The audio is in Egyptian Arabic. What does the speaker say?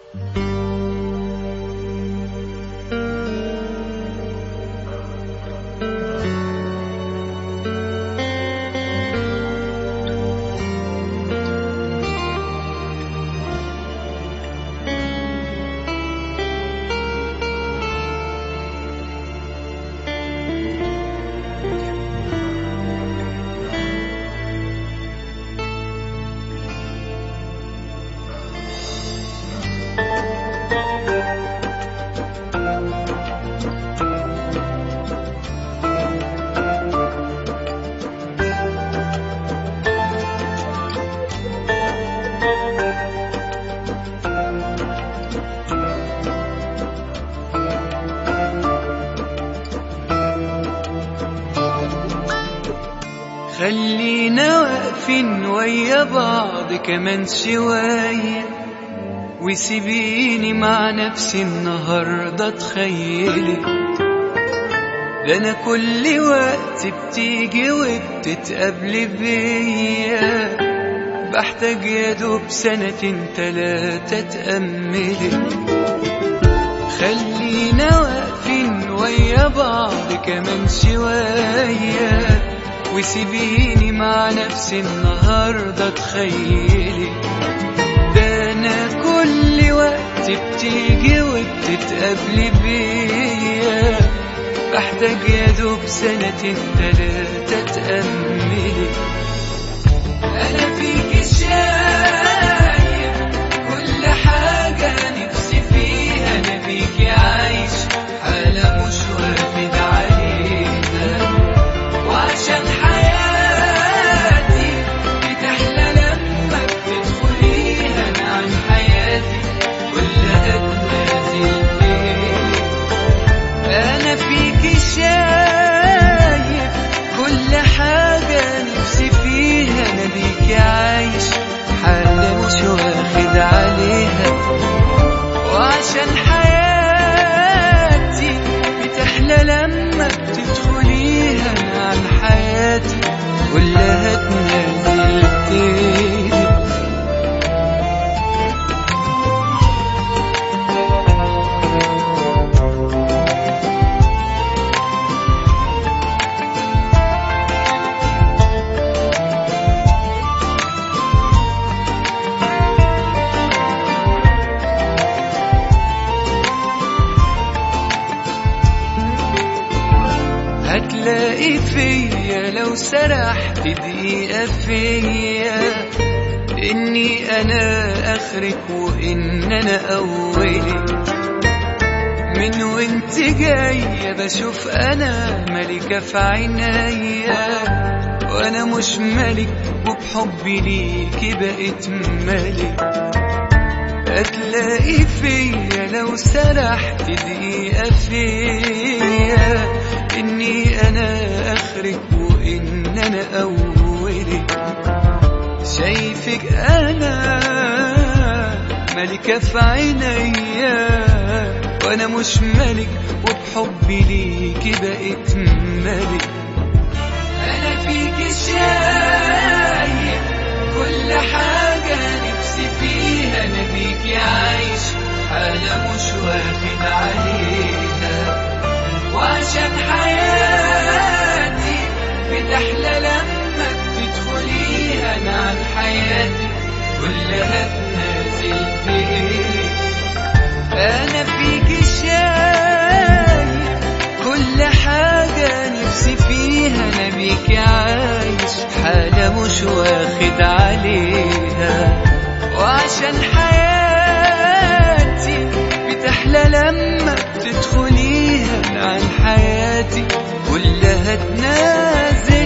خلينا واقفين ويا بعض كمان شوية وسيبيني مع نفسي النهاردة تخيلي ده أنا كل وقت بتيجي وبتتقابلي بيا بحتاج يا دوب سنتين تلاتة تأملي خلينا واقفين ويا بعض كمان شوية وسيبيني مع نفسي النهاردة تخيلي ده أنا كل وقت بتيجي وبتتقابلي بيا بحتاج يا دوب سنتين تلاتة تأملي أنا فيك شايف كل حاجة نفسي فيها أنا فيك عايش حالة مش واخد عليها وعشان حياتي بتحلى لما بتدخليها أنا عن حياتي كلها تنازل فيك أنا فيك شايف كل حاجة نفسي فيها أنا بيك عايش حالة مش واخد عليها وعشان حياتي بتحلى لما بتدخليها أنا عن حياتي كلها تنزل تاني هتلاقي فيا لو سرحت دقيقة فيا إني أنا آخرك وإن أنا أولك من وانت جاية بشوف أنا ملكة في عينيا وأنا مش ملك وبحبي ليكي بقيت ملك هتلاقي فيا لو سرحت دقيقة فيا إني أنا آخرك وإن أنا أولك شايفك أنا ملكة في عينيا وأنا مش ملك وبحبي ليكي بقيت ملك أنا فيك شايف كل حاجة نفسي فيها أنا بيكي عايش حالة مش واخد عليها وعشان حياتي بتحلى لما بتدخليها أنا عن حياتي كلها تنازل فيك أنا فيك شايف كل حاجة نفسي فيها أنا بيك عايش حالة مش واخد عليها وعشان حياتي بتحلى لما بتدخليها عن حياتي كلها تنازل